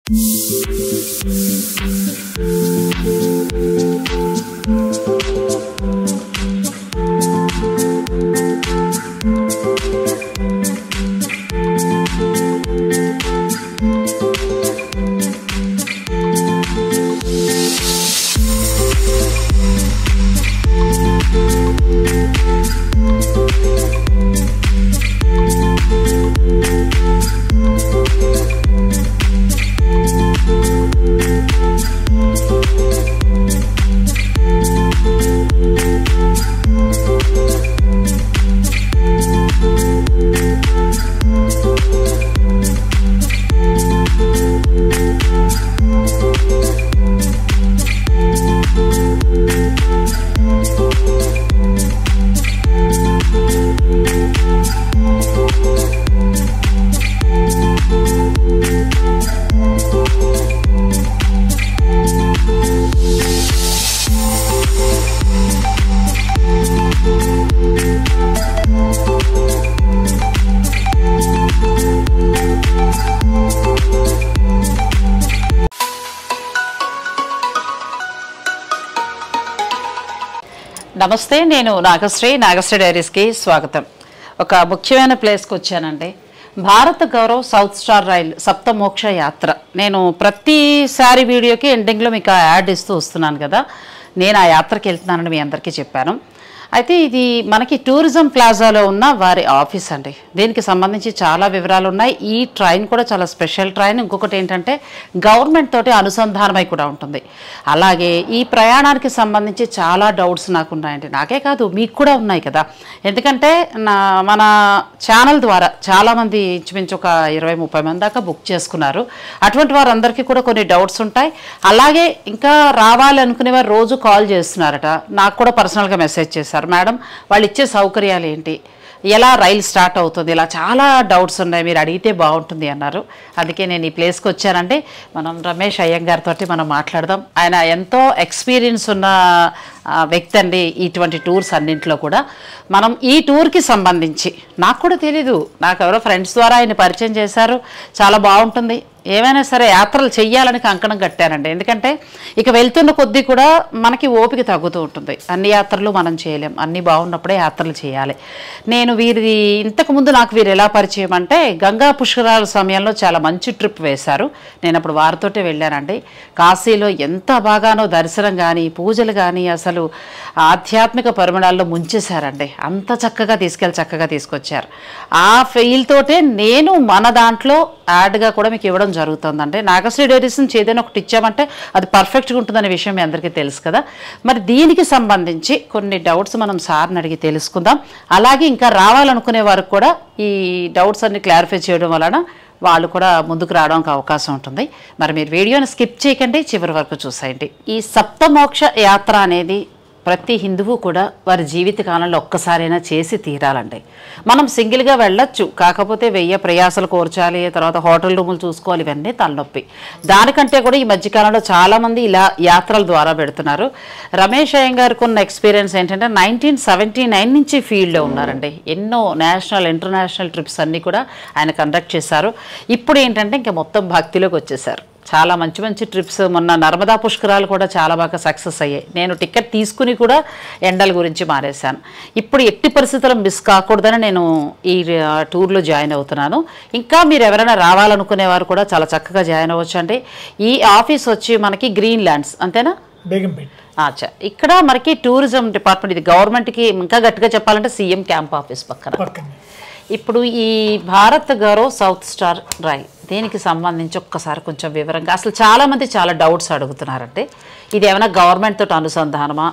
నమస్తే నేను నాగశ్రీ నాగశ్రీ డైరీస్కి స్వాగతం ఒక ముఖ్యమైన ప్లేస్కి వచ్చానండి Bharat Gaurav south star rail Saptamoksha Yatra నేను ప్రతిసారి వీడియోకి ఎండింగ్లో మీకు ఆ యాడ్ ఇస్తూ వస్తున్నాను కదా నేను ఆ యాత్రకి వెళ్తున్నానని మీ అందరికీ చెప్పాను అయితే ఇది మనకి టూరిజం ప్లాజాలో ఉన్న వారి ఆఫీస్ అండి దీనికి సంబంధించి చాలా వివరాలు ఉన్నాయి ఈ ట్రైన్ కూడా చాలా స్పెషల్ ట్రైన్ ఇంకొకటి ఏంటంటే గవర్నమెంట్ తోటి అనుసంధానమై కూడా ఉంటుంది అలాగే ఈ ప్రయాణానికి సంబంధించి చాలా డౌట్స్ నాకు ఉన్నాయండి నాకే కాదు మీకు కూడా ఉన్నాయి కదా ఎందుకంటే నా మన ఛానల్ ద్వారా చాలామంది ఇంచుమించు ఒక ఇరవై ముప్పై మంది దాకా బుక్ చేసుకున్నారు అటువంటి వారందరికీ కూడా కొన్ని డౌట్స్ ఉంటాయి అలాగే ఇంకా రావాలి అనుకునే వారు రోజు కాల్ చేస్తున్నారట నాకు కూడా పర్సనల్గా మెసేజ్ చేశారు మేడం వాళ్ళు ఇచ్చే సౌకర్యాలు ఏంటి ఎలా రైలు స్టార్ట్ అవుతుంది ఇలా చాలా డౌట్స్ ఉన్నాయి మీరు అడిగితే బాగుంటుంది అన్నారు అందుకే నేను ఈ ప్లేస్కి వచ్చానండి మనం రమేష్ అయ్యంగారితో మనం మాట్లాడదాం ఆయన ఎంతో ఎక్స్పీరియన్స్ ఉన్న ఆ, వ్యక్తి అండి ఇటువంటి టూర్స్ అన్నింటిలో కూడా మనం ఈ టూర్కి సంబంధించి నాకు కూడా తెలీదు నాకు ఎవరో ఫ్రెండ్స్ ద్వారా ఆయన పరిచయం చేశారు చాలా బాగుంటుంది ఏమైనా సరే యాత్రలు చెయ్యాలని కంకణం కట్టానండి ఎందుకంటే ఇక వెళ్తున్న కొద్దీ కూడా మనకి ఓపిక తగ్గుతూ ఉంటుంది అన్ని యాత్రలు మనం చేయలేం అన్నీ బాగున్నప్పుడే యాత్రలు చేయాలి నేను వీరిది ఇంతకుముందు నాకు వీరు ఎలా పరిచయం అంటే గంగా పుష్కరాల సమయంలో చాలా మంచి ట్రిప్ వేశారు నేను అప్పుడు వారితోటే వెళ్ళానండి కాశీలో ఎంత బాగానో దర్శనం కానీ పూజలు కానీ అసలు ఆధ్యాత్మిక పరిమాణాల్లో ముంచేశారండి అంత చక్కగా తీసుకెళ్ళి చక్కగా తీసుకొచ్చారు ఆ ఫెయిల్ తోటే నేను మన దాంట్లో యాడ్గా కూడా మీకు ఇవ్వడం జరుగుతుందండి నాగశ్రీ డైరీస్ నుంచి ఏదైనా ఒకటి ఇచ్చామంటే అది పర్ఫెక్ట్గా ఉంటుందనే విషయం మీ అందరికీ తెలుసు కదా మరి దీనికి సంబంధించి కొన్ని డౌట్స్ మనం సార్ని అడిగి తెలుసుకుందాం అలాగే ఇంకా రావాలనుకునే వారికి కూడా ఈ డౌట్స్ అన్ని క్లారిఫై చేయడం వలన వాళ్ళు కూడా ముందుకు రావడానికి అవకాశం ఉంటుంది మరి మీరు వీడియోని స్కిప్ చేయకండి చివరి వరకు చూసేయండి ఈ సప్తమోక్ష యాత్ర అనేది ప్రతి హిందువు కూడా వారి జీవిత కాలంలో ఒక్కసారైనా చేసి తీరాలండి మనం సింగిల్గా వెళ్ళొచ్చు కాకపోతే వెయ్యి ప్రయాసాలు కోర్చాలి తర్వాత హోటల్ రూములు చూసుకోవాలి ఇవన్నీ తలనొప్పి దానికంటే కూడా ఈ మధ్యకాలంలో చాలామంది ఇలా యాత్రల ద్వారా పెడుతున్నారు రమేష్ అయ్యం గారికి ఉన్న ఎక్స్పీరియన్స్ ఏంటంటే నైన్టీన్ సెవెంటీ నైన్ నుంచి ఫీల్డ్లో ఉన్నారండి ఎన్నో నేషనల్ ఇంటర్నేషనల్ ట్రిప్స్ అన్నీ కూడా ఆయన కండక్ట్ చేశారు ఇప్పుడు ఏంటంటే ఇంకా మొత్తం భక్తిలోకి వచ్చేసారు చాలా మంచి మంచి ట్రిప్స్ మొన్న నర్మదా పుష్కరాలు కూడా చాలా బాగా సక్సెస్ అయ్యాయి నేను టికెట్ తీసుకుని కూడా ఎండల గురించి మారేశాను ఇప్పుడు ఎట్టి పరిస్థితుల్లో మిస్ కాకూడదని నేను ఈ ఆ, టూర్లో జాయిన్ అవుతున్నాను ఇంకా మీరు ఎవరైనా రావాలనుకునే వారు కూడా చాలా చక్కగా జాయిన్ అవ్వచ్చు అండి ఈ ఆఫీస్ వచ్చి మనకి గ్రీన్ ల్యాండ్స్ అంతేనా బేగంపేట్ అచ్చా ఇక్కడ మనకి టూరిజం డిపార్ట్మెంట్ ఇది గవర్నమెంట్కి ఇంకా గట్టిగా చెప్పాలంటే సీఎం క్యాంప్ ఆఫీస్ పక్కన పక్కన ఇప్పుడు ఈ Bharat Gaurav south star rail దీనికి సంబంధించి ఒక్కసారి కొంచెం వివరంగా అసలు చాలామంది చాలా డౌట్స్ అడుగుతున్నారంటే ఇది ఏమైనా గవర్నమెంట్ తోటి అనుసంధానమా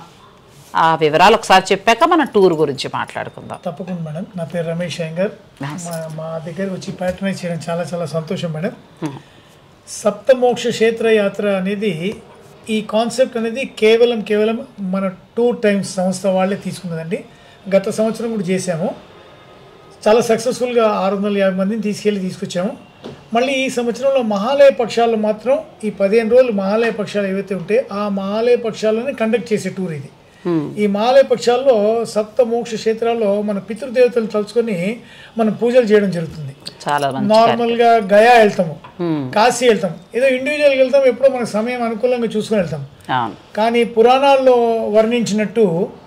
ఆ వివరాలు ఒకసారి చెప్పాక మనం టూర్ గురించి మాట్లాడుకుందాం తప్పకుండా మేడం నా పేరు రమేష్ అయ్యంగర్ మా మా దగ్గరికి వచ్చి ప్యాటర్నైజ్ చేయడం చాలా చాలా సంతోషం మేడం సప్తమోక్ష క్షేత్ర యాత్ర అనేది ఈ కాన్సెప్ట్ అనేది కేవలం కేవలం మన టూ టైమ్స్ సంస్థ వాళ్ళే తీసుకున్నదండి గత సంవత్సరం కూడా చేశాము చాలా సక్సెస్ఫుల్గా ఆరు వందల యాభై మందిని తీసుకెళ్ళి తీసుకొచ్చాము మళ్ళీ ఈ సంవత్సరంలో మహాలయ పక్షాలు మాత్రం ఈ పదిహేను రోజులు మహాలయ పక్షాలు ఏవైతే ఉంటే ఆ మహాలయ పక్షాలని కండక్ట్ చేసే టూర్ ఇది ఈ మహాలయ పక్షాల్లో సప్త మోక్ష క్షేత్రాల్లో మన పితృదేవతలు తలుచుకొని మనం పూజలు చేయడం జరుగుతుంది చాలా మంచి నార్మల్ గా గయా వెళ్తాము Hmm. కాశీ వెళ్తాం ఏదో ఇండివిజువల్ వెళ్తాం ఎప్పుడో మనకు సమయం అనుకూలంగా చూసుకొని వెళ్తాం అవును కానీ పురాణాల్లో వర్ణించినట్టు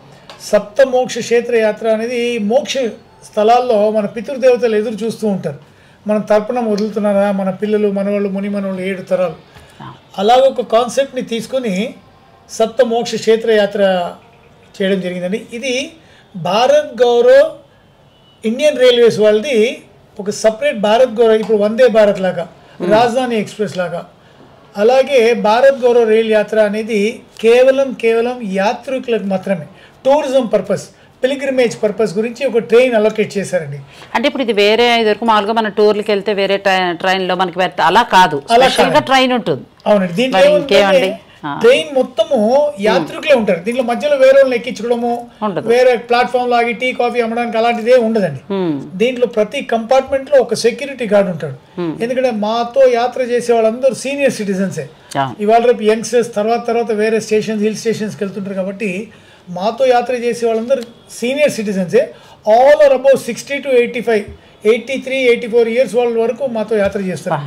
సప్త మోక్ష క్షేత్ర యాత్ర అనేది మోక్ష స్థలాల్లో మన పితృదేవతలు ఎదురు చూస్తూ ఉంటారు మనం తర్పణం వదులుతున్నారా మన పిల్లలు మనవాళ్ళు ముని మనవాళ్ళు ఏడు తరాలు అలాగ ఒక కాన్సెప్ట్ని తీసుకొని సప్త మోక్ష క్షేత్ర యాత్ర చేయడం జరిగిందండి ఇది భారత్ గౌరవ్ ఇండియన్ రైల్వేస్ వాళ్ళది ఒక సపరేట్ భారత్ గౌరవ్ ఇప్పుడు వందే భారత్ లాగా రాజధాని ఎక్స్ప్రెస్ లాగా అలాగే భారత్ గౌరవ్ రైల్ యాత్ర అనేది కేవలం కేవలం యాత్రికులకు మాత్రమే టూరిజం పర్పస్ పిలిగ్రిమేజ్ పర్పస్ గురించి ఒక ట్రైన్ అలొకేట్ చేశారండి అంటే ఇప్పుడు ఇది వేరే ఇదివరకు మామూలుగా మన టూర్లకి వెళ్తే వేరే ట్రైన్ ట్రైన్లో మనకి పెడతా అలా కాదు స్పెషల్గా ట్రైన్ ఉంటుంది అవునండి దీంట్లో మరి ఏముందంటే ఇంకేమండి? ఆ. ట్రైన్ మొత్తము యాత్రికులే ఉంటారు దీంట్లో మధ్యలో వేరే వాళ్ళని ఎక్కించడము ఉండదు. వేరే ప్లాట్ఫామ్ లాగి టీ కాఫీ అమ్మడానికి అలాంటిదే ఉండదండి Hmm. దీంట్లో ప్రతి కంపార్ట్మెంట్ లో ఒక సెక్యూరిటీ గార్డ్ ఉంటాడు ఎందుకంటే మాతో యాత్ర చేసే వాళ్ళందరూ సీనియర్ సిటిజన్సే అవును. ఇవాళ రేపు యంగ్స్టర్స్ తర్వాత తర్వాత వేరే స్టేషన్స్ హిల్ స్టేషన్స్కి వెళ్తుంటారు కాబట్టి మాతో యాత్ర చేసే వాళ్ళందరూ సీనియర్ సిటిజన్సే all are above sixty to eighty five eighty three eighty four years వాళ్ళ వరకు మాతో యాత్ర చేస్తారండి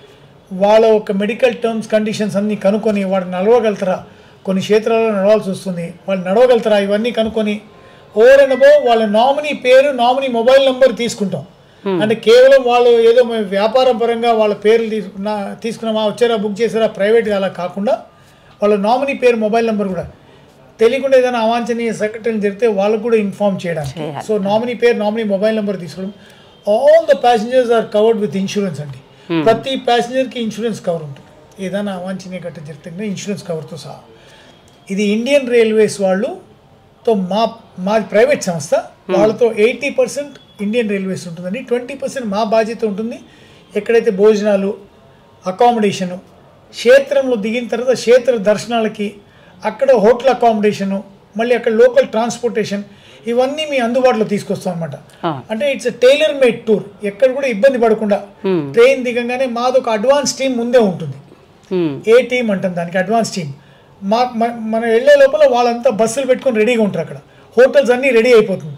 వాళ్ళ ఒక మెడికల్ టర్మ్స్ కండిషన్స్ అన్నీ కనుక్కొని వాడు నడవగలుగుతారా కొన్ని క్షేత్రాల్లో నడవాల్సి వస్తుంది వాళ్ళు నడవగలుగుతారా ఇవన్నీ కనుక్కొని ఓవర్ అండ్ అబౌవ్ వాళ్ళ నామినీ పేరు నామినీ మొబైల్ నెంబర్ తీసుకుంటాం అంటే కేవలం వాళ్ళు ఏదో మేము వ్యాపారం పరంగా వాళ్ళ పేర్లు తీసుకున్నా తీసుకున్నామా వచ్చారా బుక్ చేసారా ప్రైవేట్గా అలా కాకుండా వాళ్ళ నామినీ పేరు మొబైల్ నెంబర్ కూడా తెలియకుండా ఏదైనా అవాంఛనీయ సంఘటనలు జరిగితే వాళ్ళకు కూడా ఇన్ఫార్మ్ చేయడానికి చేయాలి. సో నామినీ పేరు నామినీ మొబైల్ నెంబర్ తీసుకోవడం all the passengers are covered with insurance అండి ప్రతి ప్యాసింజర్కి ఇన్సూరెన్స్ కవర్ ఉంటుంది ఏదైనా అవాంఛనీయ ఘటన జరిగితే ఇన్సూరెన్స్ కవర్తో సహా ఇది ఇండియన్ రైల్వేస్ వాళ్ళుతో మా మాది ప్రైవేట్ సంస్థ వాళ్ళతో ఎయిటీ పర్సెంట్ ఇండియన్ రైల్వేస్ ఉంటుందండి ట్వంటీ పర్సెంట్ మా బాధ్యత ఉంటుంది ఎక్కడైతే భోజనాలు అకామిడేషను క్షేత్రంలో దిగిన తర్వాత క్షేత్ర దర్శనాలకి అక్కడ హోటల్ అకామిడేషను మళ్ళీ అక్కడ లోకల్ ట్రాన్స్పోర్టేషన్ ఇవన్నీ మీ అందుబాటులో తీసుకొస్తాం అనమాట ఆ. అంటే ఇట్స్ టైలర్ మేడ్ టూర్ ఎక్కడ కూడా ఇబ్బంది పడకుండా ట్రైన్ దిగంగానే మాది ఒక అడ్వాన్స్ టీం ముందే ఉంటుంది Hmm. ఏ టీం అంటాం దానికి అడ్వాన్స్ టీం మా మ- మనం వెళ్ళే లోపల వాళ్ళంతా బస్సులు పెట్టుకొని రెడీగా ఉంటారు అక్కడ హోటల్స్ అన్నీ రెడీ అయిపోతుంది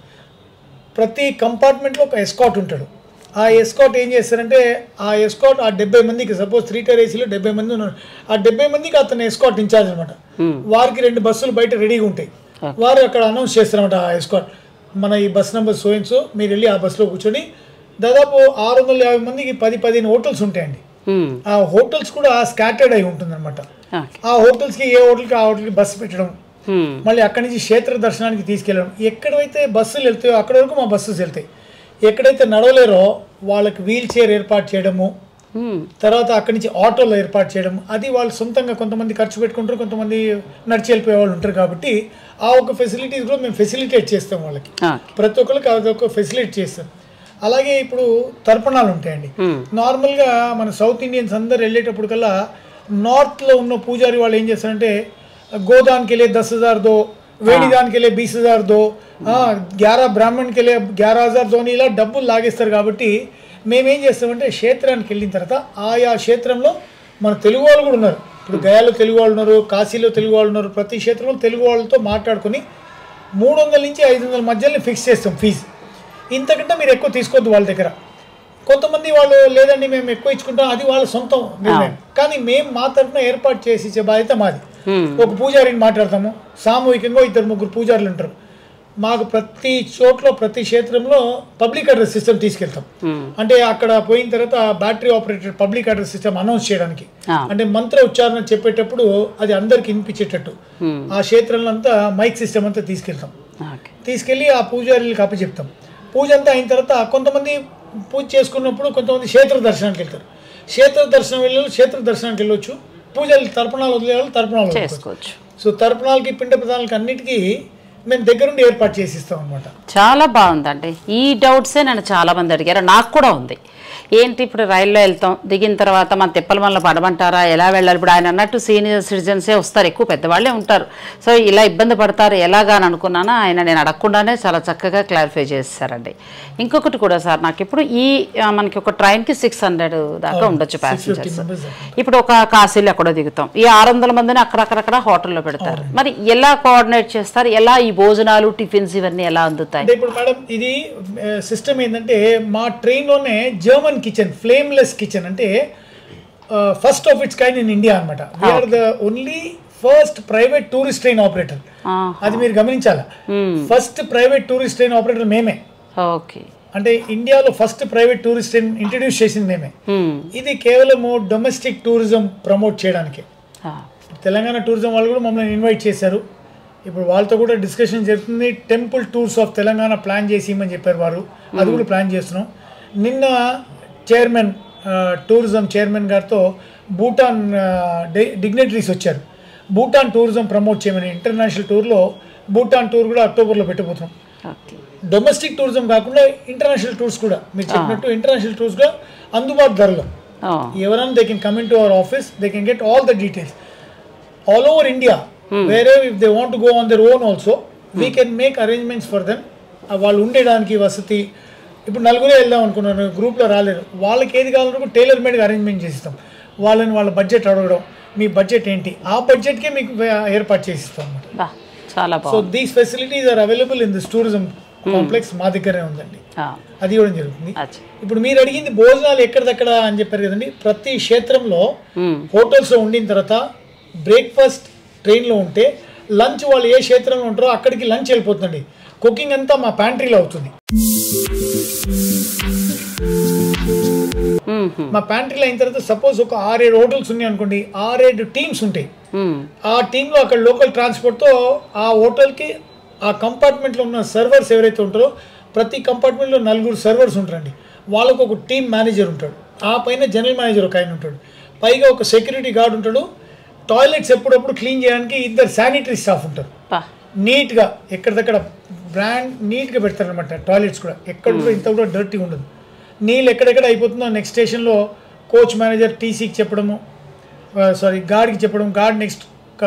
ప్రతి కంపార్ట్మెంట్లో ఒక ఎస్కాట్ ఉంటాడు ఆ ఎస్కాట్ ఏం చేస్తారంటే ఆ ఎస్కాట్ ఆ డెబ్బై మందికి సపోజ్ త్రీ టైర్ ఏసీలో డెబ్బై మంది ఉన్నారు ఆ డెబ్బై మందికి అతను ఎస్కాట్ ఇన్ఛార్జ్ అనమాట వారికి రెండు బస్సులు బయట రెడీగా ఉంటాయి వారు అక్కడ అనౌన్స్ చేస్తారన్నమాట ఆ ఎస్కాట్ మన ఈ బస్ నెంబర్ సోయిన్స్ మీరు వెళ్ళి ఆ బస్సులో కూర్చొని దాదాపు ఆరు వందల యాభై మందికి పది పదిహేను హోటల్స్ ఉంటాయండి Hmm. ఆ హోటల్స్ కూడా స్కాటర్డ్ అయి ఉంటుందన్నమాట Okay. ఆ హోటల్స్కి ఏ హోటల్కి ఆ హోటల్కి బస్సు పెట్టడం Hmm. మళ్ళీ అక్కడి నుంచి క్షేత్ర దర్శనానికి తీసుకెళ్ళడం ఎక్కడైతే బస్సులు వెళ్తాయో అక్కడ వరకు మా బస్సెస్ వెళ్తాయి ఎక్కడైతే నడవలేరో వాళ్ళకి వీల్ చైర్ ఏర్పాటు చేయడము Hmm. తర్వాత అక్కడి నుంచి ఆటోలో ఏర్పాటు చేయడం అది వాళ్ళు సొంతంగా కొంతమంది ఖర్చు పెట్టుకుంటారు కొంతమంది నడిచి వెళ్ళిపోయే వాళ్ళు ఉంటారు కాబట్టి ఆ ఒక ఫెసిలిటీస్ కూడా మేము ఫెసిలిటేట్ చేస్తాం వాళ్ళకి Okay. ప్రతి ఒక్కరికి అదొక ఫెసిలిటీ చేస్తాం అలాగే ఇప్పుడు తర్పణాలు ఉంటాయండి నార్మల్గా మన సౌత్ ఇండియన్స్ అందరు వెళ్ళేటప్పుడు కల్లా నార్త్లో ఉన్న పూజారి వాళ్ళు ఏం చేస్తారంటే గోదాన్కి వెళ్ళే దస్ హజార్ దో వేడిదానికి వెళ్ళే బీస్ హజార్ దో ఆ, గ్యారా బ్రాహ్మణ్కి వెళ్ళే గ్యారా హజార్ ధోని ఇలా డబ్బులు లాగేస్తారు కాబట్టి మేమేం చేస్తామంటే క్షేత్రానికి వెళ్ళిన తర్వాత ఆయా క్షేత్రంలో మన తెలుగు వాళ్ళు కూడా ఉన్నారు ఇప్పుడు గయాలో తెలుగు వాళ్ళు ఉన్నారు కాశీలో తెలుగు వాళ్ళు ఉన్నారు ప్రతి క్షేత్రంలో తెలుగు వాళ్ళతో మాట్లాడుకొని మూడు వందల నుంచి ఐదు వందల మధ్యలో ఫిక్స్ చేస్తాం ఫీజు ఇంతకంటే మీరు ఎక్కువ తీసుకోవద్దు వాళ్ళ దగ్గర కొంతమంది వాళ్ళు లేదండి మేము ఎక్కువ ఇచ్చుకుంటాం అది వాళ్ళ సొంతం నిర్ణయం కానీ మేము మా తరఫున ఏర్పాటు చేసి ఇచ్చే బాధ్యత మాది ఒక పూజారిని మాట్లాడతాము సామూహికంగా ఇద్దరు ముగ్గురు పూజారులు ఉంటారు మాకు ప్రతి చోట్ల ప్రతి క్షేత్రంలో పబ్లిక్ అడ్రస్ సిస్టమ్ తీసుకెళ్తాం అంటే అక్కడ పోయిన తర్వాత battery operated public address system announce చేయడానికి ఆ. అంటే మంత్ర ఉచ్చారణ చెప్పేటప్పుడు అది అందరికి వినిపించేటట్టు ఆ క్షేత్రంలో అంతా మైక్ సిస్టమ్ అంతా తీసుకెళ్తాం Okay. తీసుకెళ్ళి ఆ పూజారులకు అప్పచెప్తాం పూజ అంతా అయిన తర్వాత కొంతమంది పూజ చేసుకున్నప్పుడు కొంతమంది క్షేత్ర దర్శనానికి వెళ్తారు క్షేత్ర దర్శనం వెళ్ళి క్షేత్ర దర్శనానికి వెళ్ళొచ్చు పూజలు తర్పణాలు వదిలే వాళ్ళు తర్పణాలు వదులుకోవచ్చు. చేసుకోవచ్చు సో తర్పణాలకి పిండ ప్రదానాలకి అన్నిటికీ మేము దగ్గరుండి ఏర్పాటు చేసి ఇస్తాం అనమాట చాలా బాగుందండి ఈ డౌట్సే నన్ను చాలా మంది అడిగారు నాకు కూడా ఉంది ఏంటి ఇప్పుడు రైల్లో వెళ్తాం దిగిన తర్వాత మన తిప్పల వల్ల పడమంటారా ఎలా వెళ్ళాలి ఇప్పుడు ఆయన అన్నట్టు సీనియర్ సిటిజన్సే వస్తారు ఎక్కువ పెద్దవాళ్ళే ఉంటారు సో ఇలా ఇబ్బంది పడతారు ఎలాగా అని అనుకున్నానా ఆయన నేను అడగకుండానే చాలా చక్కగా క్లారిఫై చేశారండి ఇంకొకటి కూడా సార్ నాకు ఇప్పుడు ఈ ఆ, మనకి ఒక ట్రైన్కి సిక్స్ హండ్రెడ్ దాకా ఉండొచ్చు ప్యాసింజర్స్ members ఇప్పుడు ఒక కాశీలో ఎక్కడో దిగుతాం ఈ ఆరు వందల మందిని అక్కడక్కడక్కడ హోటల్లో పెడతారు మరి ఎలా కోఆర్డినేట్ చేస్తారు ఎలా ఈ భోజనాలు టిఫిన్స్ ఇవన్నీ ఎలా అందుతాయి అంటే ఇప్పుడు మేడం ఇది సిస్టమ్ ఏంటంటే మా ట్రైన్లోనే జర్మన్ కిచెన్ ఫ్లేమ్లెస్ కిచెన్ అంటే first of its kind in India అనమాట we are the only first private tourist train operator అది మీరు గమనించాలా first private tourist train operator మేమే ఓకే అంటే ఇండియాలో first private tourist train introduce చేసింది మేమే ఇది కేవలము డొమెస్టిక్ టూరిజం ప్రమోట్ చేయడానికి తెలంగాణ టూరిజం వాళ్ళు కూడా మమ్మల్ని ఇన్వైట్ చేశారు ఇప్పుడు వాళ్ళతో కూడా డిస్కషన్ జరుగుతుంది temple tours of Telangana plan చేసి ఇమ్మని చెప్పారు వారు అది కూడా ప్లాన్ చేస్తున్నాం నిన్న చైర్మన్ టూరిజం చైర్మన్ గారితో భూటాన్ డిగ్నటరీస్ వచ్చారు భూటాన్ టూరిజం ప్రమోట్ చేయమని ఇంటర్నేషనల్ టూర్లో భూటాన్ టూర్ కూడా అక్టోబర్లో పెట్టబోతున్నాం ఓకే డొమెస్టిక్ టూరిజం కాకుండా ఇంటర్నేషనల్ టూర్స్ కూడా మీరు చెప్పినట్టు ఇంటర్నేషనల్ టూర్స్ కూడా అందుబాటు ధరలో ఎవరైనా they can come in to our office they can get all the details all over India వేరే if they want go on their own also we can make arrangements for them వాళ్ళు ఉండేదానికి వసతి ఇప్పుడు నలుగురే వెళ్దాం అనుకున్నాను గ్రూప్లో రాలేరు వాళ్ళకి ఏది కావాలనుకో టైలర్ మేడ్గా అరేంజ్మెంట్ చేసిస్తాం వాళ్ళని వాళ్ళ బడ్జెట్ అడగడం మీ బడ్జెట్ ఏంటి ఆ బడ్జెట్కే మీకు ఏర్పాటు చేసిస్తాం అన్నమాట బా చాలా సో బాగుంది these facilities are available in this tourism complex మా దగ్గరే ఉందండి ఆ, అది కూడా జరుగుతుంది అచ్చా ఇప్పుడు మీరు అడిగింది భోజనాలు ఎక్కడిదక్కడ అని చెప్పారు కదండి ప్రతి క్షేత్రంలో మ్మ్. హోటల్స్లో ఉండిన తర్వాత బ్రేక్ఫాస్ట్ ట్రైన్లో ఉంటే లంచ్ వాళ్ళు ఏ క్షేత్రంలో ఉంటారో అక్కడికి లంచ్ వెళ్ళిపోతుందండి కుకింగ్ అంతా మా ప్యాంట్రీలో అవుతుంది మ్మ్, మ్మ్, మా ప్యాంట్రీలో అయిన తర్వాత సపోజ్ ఒక ఆరేడు హోటల్స్ ఉన్నాయి అనుకోండి ఆరేడు టీమ్స్ ఉంటాయి మ్మ్. ఆ టీంలో అక్కడ లోకల్ ట్రాన్స్పోర్ట్తో ఆ హోటల్కి ఆ కంపార్ట్మెంట్లో ఉన్న సర్వర్స్ ఎవరైతే ఉంటారో ప్రతి కంపార్ట్మెంట్లో నలుగురు సర్వర్స్ ఉంటారండి వాళ్ళకు ఒక టీమ్ మేనేజర్ ఉంటాడు ఆ పైన జనరల్ మేనేజర్ ఒక ఆయన ఉంటాడు పైగా ఒక సెక్యూరిటీ గార్డ్ ఉంటాడు టాయిలెట్స్ ఎప్పుడప్పుడు క్లీన్ చేయడానికి ఇద్దరు శానిటరీ స్టాఫ్ ఉంటారు బా నీట్గా ఎక్కడిదక్కడ బ్రాండ్ నీట్గా పెడతారనమాట టాయిలెట్స్ కూడా ఎక్కడ కూడా ఇంత కూడా డర్టీ ఉండదు నీళ్ళు ఎక్కడెక్కడ అయిపోతుందో నెక్స్ట్ స్టేషన్లో కోచ్ మేనేజర్ టీసీకి చెప్పడము సారీ గార్డ్కి చెప్పడం గార్డ్ నెక్స్ట్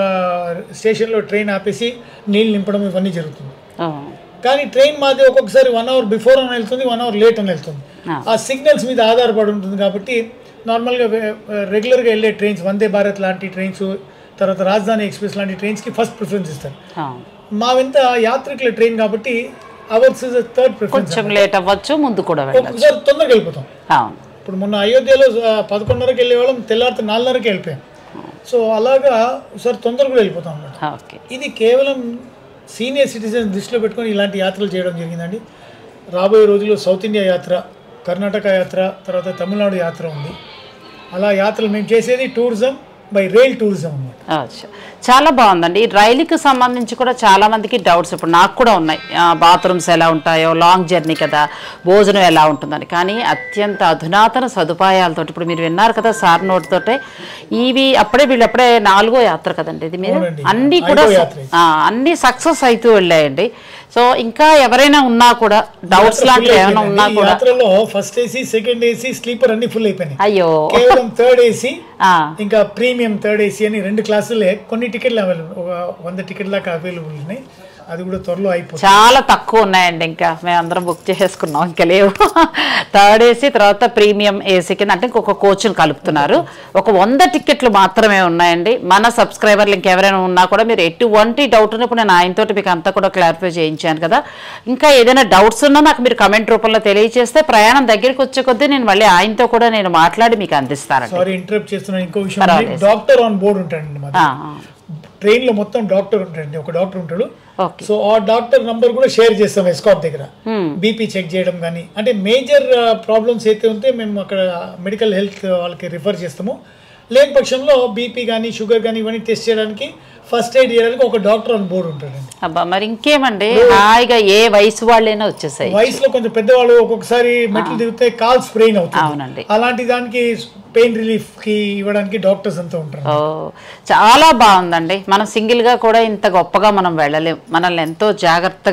స్టేషన్లో ట్రైన్ ఆపేసి నీళ్ళు నింపడం ఇవన్నీ జరుగుతుంది ఆ, కానీ ట్రైన్ మాది ఒక్కొక్కసారి వన్ అవర్ బిఫోర్ అని వెళ్తుంది వన్ అవర్ లేట్ అని వెళ్తుంది ఆ. ఆ సిగ్నల్స్ మీద ఆధారపడి ఉంటుంది కాబట్టి నార్మల్గా రెగ్యులర్గా వెళ్ళే ట్రైన్స్ వందే భారత్ లాంటి ట్రైన్స్ తర్వాత రాజధాని ఎక్స్ప్రెస్ లాంటి ట్రైన్స్కి ఫస్ట్ ప్రిఫరెన్స్ ఇస్తారు ఆ. మా వెంత యాత్రికుల ట్రైన్ కాబట్టి అవర్స్ ఇస్ థర్డ్ ప్రిఫరెన్స్ కొంచెం లేట్ అవ్వచ్చు ముందు కూడా వెళ్ళచ్చు ఒక్కొక్కసారి తొందరగా వెళ్ళిపోతాం అవును ఇప్పుడు మొన్న అయోధ్యలో ఆ, పదకొండున్నరకి వెళ్ళే వాళ్ళం తెల్లారితే నాలుగున్నరకి వెళ్ళిపోయాం సో అలాగా ఒకసారి తొందరగా కూడా వెళ్ళిపోతాం అన్నమాట ఓకే ఇది కేవలం సీనియర్ సిటిజన్ దృష్టిలో పెట్టుకొని ఇలాంటి యాత్రలు చేయడం జరిగిందండి రాబోయే రోజుల్లో సౌత్ ఇండియా యాత్ర కర్ణాటక యాత్ర తర్వాత తమిళనాడు యాత్ర ఉంది అలా యాత్రలు మేము చేసేది టూరిజం బై రైల్ టూరిజం అన్నమాట అచ్చా. చాలా బాగుందండి ఈ రైలుకి సంబంధించి కూడా చాలా మందికి డౌట్స్ ఇప్పుడు నాకు కూడా ఉన్నాయి బాత్రూమ్స్ ఎలా ఉంటాయో లాంగ్ జర్నీ కదా భోజనం ఎలా ఉంటుందని కానీ అత్యంత అధునాతన సదుపాయాలతో ఇప్పుడు మీరు విన్నారు కదా సార్ నోట్ తోటే ఇవి అప్పుడే వీళ్ళు అప్పుడే నాలుగో యాత్ర కదండి ఇది మీరు అవునండి. అన్ని ఐదో కూడా యాత్ర ఇది. ఆ, అన్ని సక్సెస్ అవుతూ వెళ్ళాయండి సో ఇంకా ఎవరైనా ఉన్నా కూడా డౌట్స్ యాత్ర లాంటివి full ఏమైనా ఉన్నా అయిపోయిందండి. ఈ కూడా యాత్రలో first AC second AC sleeper అన్ని ఫుల్ అయిపోయినాయి అయ్యో కేవలం థర్డ్ ఏసీ ఆ, ఇంకా ప్రీమియం థర్డ్ ఏసీ అని రెండు క్లాసులే కొన్ని టికెట్లు అవైలబుల్ ఒక వంద టికెట్ దాకా అవైలబుల్ ఉన్నాయి అది కూడా త్వరలో అయిపోతుంది చాలా తక్కువ ఉన్నాయండి ఇంకా మేము అందరం బుక్ చేసుకున్నాం ఇంకా లేవు థర్డ్ ఏసీ తర్వాత ప్రీమియం ఏసీ కింద అంటే ఇంకొక కోచ్ను కలుపుతున్నారు ఒక వంద టికెట్లు మాత్రమే ఉన్నాయండి మన సబ్స్క్రైబర్లు ఇంకెవరైనా ఉన్నా కూడా మీరు ఎటువంటి డౌట్ ఉన్నప్పుడు నేను ఆయనతోటి మీకు అంతా కూడా క్లారిఫై చేయించాను కదా ఇంకా ఏదైనా డౌట్స్ ఉన్నా నాకు మీరు కమెంట్ రూపంలో తెలియజేస్తే ప్రయాణం దగ్గరికి వచ్చే కొద్దీ నేను మళ్ళీ ఆయనతో కూడా నేను మాట్లాడి మీకు అందిస్తానండి సారీ ఇంటరప్ట్ చేస్తున్నాను ఇంకో విషయం పర్వాలేదు. డాక్టర్ ఆన్ బోర్డ్ ఉంటాడండి మాది ఆ, ఆ. ట్రైన్ లో మొత్తం డాక్టర్ ఉంటాడండి ఒక డాక్టర్ ఉంటాడు ఓకే సో ఆ డాక్టర్ నంబర్ కూడా షేర్ చేస్తాం ఎస్కాట్ దగ్గర Hmm. బీపీ చెక్ చేయడం కానీ అంటే మేజర్ ప్రాబ్లమ్స్ అయితే ఉంటే మేము అక్కడ మెడికల్ హెల్త్ వాళ్ళకి రిఫర్ చేస్తాము లేని పక్షంలో బీపీ కానీ షుగర్ కానీ ఇవన్నీ టెస్ట్ చేయడానికి ఫస్ట్ ఎయిడ్ చేయడానికి ఒక డాక్టర్ ఆన్ బోర్డు ఉంటాడండి అబ్బా మరి ఇంకేమండి హాయిగా ఏ వయసు వాళ్ళైనా వచ్చేసాయి వయసులో కొంచెం పెద్దవాళ్ళు ఒక్కొక్కసారి మెట్లు దిగితే కాల్ స్ప్రెయిన్ అవుతుంది అవునండి అలాంటి దానికి పెయిన్ రిలీఫ్ కి ఇవ్వడానికి డాక్టర్స్ అంతా ఉంటారు ఓ చాలా బాగుందండి మనం సింగిల్గా కూడా ఇంత గొప్పగా మనం వెళ్ళలేం మనల్ని ఎంతో జాగ్రత్తగా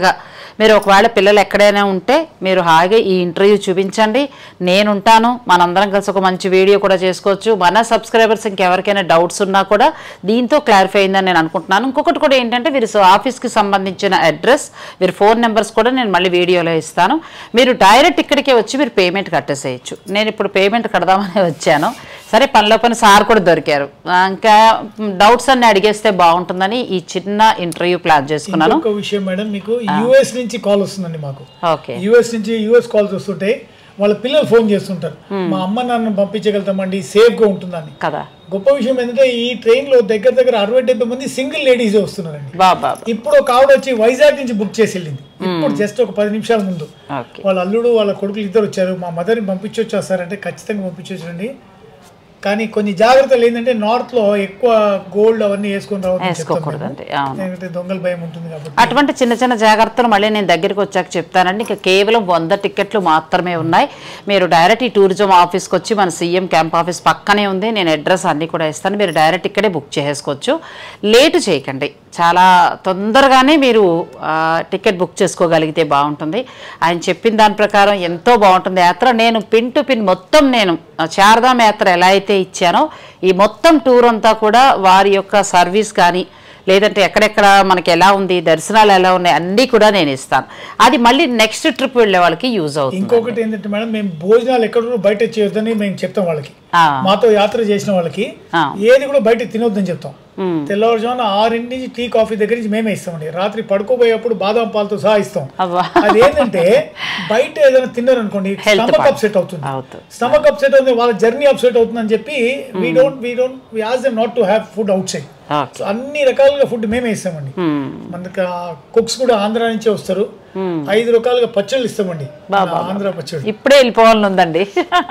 మీరు ఒకవేళ పిల్లలు ఎక్కడైనా ఉంటే మీరు హాయిగా ఈ ఇంటర్వ్యూ చూపించండి నేనుంటాను మనందరం కలిసి ఒక మంచి వీడియో కూడా చేసుకోవచ్చు మన సబ్స్క్రైబర్స్ ఇంకెవరికైనా డౌట్స్ ఉన్నా కూడా దీంతో క్లారిఫై అయిందని నేను అనుకుంటున్నాను ఇంకొకటి కూడా ఏంటంటే వీరి ఆఫీస్కి సంబంధించిన అడ్రస్ వీరి ఫోన్ నెంబర్స్ కూడా నేను మళ్ళీ వీడియోలో ఇస్తాను మీరు డైరెక్ట్ ఇక్కడికే వచ్చి మీరు పేమెంట్ కట్టేసేయచ్చు నేను ఇప్పుడు పేమెంట్ కడదామని వచ్చాను సరే పనిలో పని సార్ కూడా దొరికారు ఆ, ఇంకా డౌట్స్ అన్ని అడిగేస్తే బాగుంటుందని ఈ చిన్న ఇంటర్వ్యూ ప్లాన్ చేసుకున్నాను ఇంకొక విషయం మేడం మీకు యుఎస్ నుంచి కాల్ వస్తుందండి మాకు ఓకే యుఎస్ నుంచి యుఎస్ కాల్స్ వస్తుంటే వాళ్ళ పిల్లలు ఫోన్ చేస్తుంటారు మా అమ్మ నాన్న పంపించగలుగుతామండి సేఫ్ గా ఉంటుందని కదా గొప్ప విషయం ఏంటంటే ఈ ట్రైన్ లో దగ్గర దగ్గర అరవై డెబ్బై మంది సింగిల్ లేడీస్ వస్తున్నారండి బాబా ఇప్పుడు ఒక ఆవిడ వచ్చి వైజాగ్ నుంచి బుక్ చేసి వెళ్ళింది ఇప్పుడు జస్ట్ ఒక పది నిమిషాల ముందు ఓకే వాళ్ళ అల్లుడు వాళ్ళ కొడుకులు ఇద్దరు వచ్చారు మా మదర్ని పంపించొచ్చా సార్ అంటే ఖచ్చితంగా పంపించొచ్చండి కానీ కొన్ని జాగ్రత్తలు ఏంటంటే నార్త్ లో ఎక్కువ గోల్డ్ అవన్నీ వేసుకొని రావద్దని చెప్తాం మేము. వేసుకోకూడదండి అవును ఎందుకంటే దొంగల భయం ఉంటుంది కాబట్టి అటువంటి చిన్న చిన్న జాగ్రత్తలు మళ్ళీ నేను దగ్గరికి వచ్చాక చెప్తానండి ఇంకా కేవలం వంద టికెట్లు మాత్రమే ఉన్నాయి మీరు డైరెక్ట్ ఈ టూరిజం ఆఫీస్కి వచ్చి మన సీఎం క్యాంప్ ఆఫీస్ పక్కనే ఉంది నేను అడ్రస్ అన్నీ కూడా ఇస్తాను మీరు డైరెక్ట్ ఇక్కడే బుక్ చేసుకోవచ్చు లేటు చేయకండి చాలా తొందరగానే మీరు ఆ, టికెట్ బుక్ చేసుకోగలిగితే బాగుంటుంది ఆయన చెప్పిన దాని ప్రకారం ఎంతో బాగుంటుంది యాత్ర నేను పిన్ టు పిన్ మొత్తం నేను ఆ, చార్ధామ్ యాత్ర ఎలా అయితే ఇచ్చానో ఈ మొత్తం టూర్ అంతా కూడా వారి యొక్క సర్వీస్ కానీ లేదంటే ఎక్కడెక్కడ మనకి ఎలా ఉంది దర్శనాలు ఎలా ఉన్నాయి అన్నీ కూడా నేను ఇస్తాను అది మళ్ళీ నెక్స్ట్ ట్రిప్ వెళ్ళే వాళ్ళకి యూజ్ అవుతుంది ఇంకొకటి ఏంటంటే మేడం మేము భోజనాలు ఎక్కడ బయట చేయొద్దని మేము చెప్తాం వాళ్ళకి ఆ, మాతో యాత్ర చేసిన వాళ్ళకి ఆ. ఏది కూడా బయట తినొద్దని చెప్తాం మ్. తెల్లవారుజామున ఆరింటి నుంచి టీ కాఫీ దగ్గర నుంచి మేమే ఇస్తామండి రాత్రి పడుకోబోయేప్పుడు బాదం పాలతో సహా ఇస్తాం అవ్వా అది ఏంటంటే బయట ఏదైనా తిన్నారు అనుకోండి Health స్టమక్ part. అప్సెట్ అవుతుంది అవుతుంది స్టమక్ అప్సెట్ అవుతుంది వాళ్ళ జర్నీ అప్సెట్ అవుతుందని చెప్పి we don't we don't we ask them not to have food outside okay so అన్ని రకాలుగా ఫుడ్ మేమే ఇస్తామండి మ్మ్. మనకి కుక్స్ కూడా ఆంధ్ర నుంచే వస్తారు ఐదు రకాలుగా పచ్చళ్ళు ఇస్తామండి ఆంధ్ర పచ్చడి ఇప్పుడే వెళ్ళిపోవాలని ఉందండి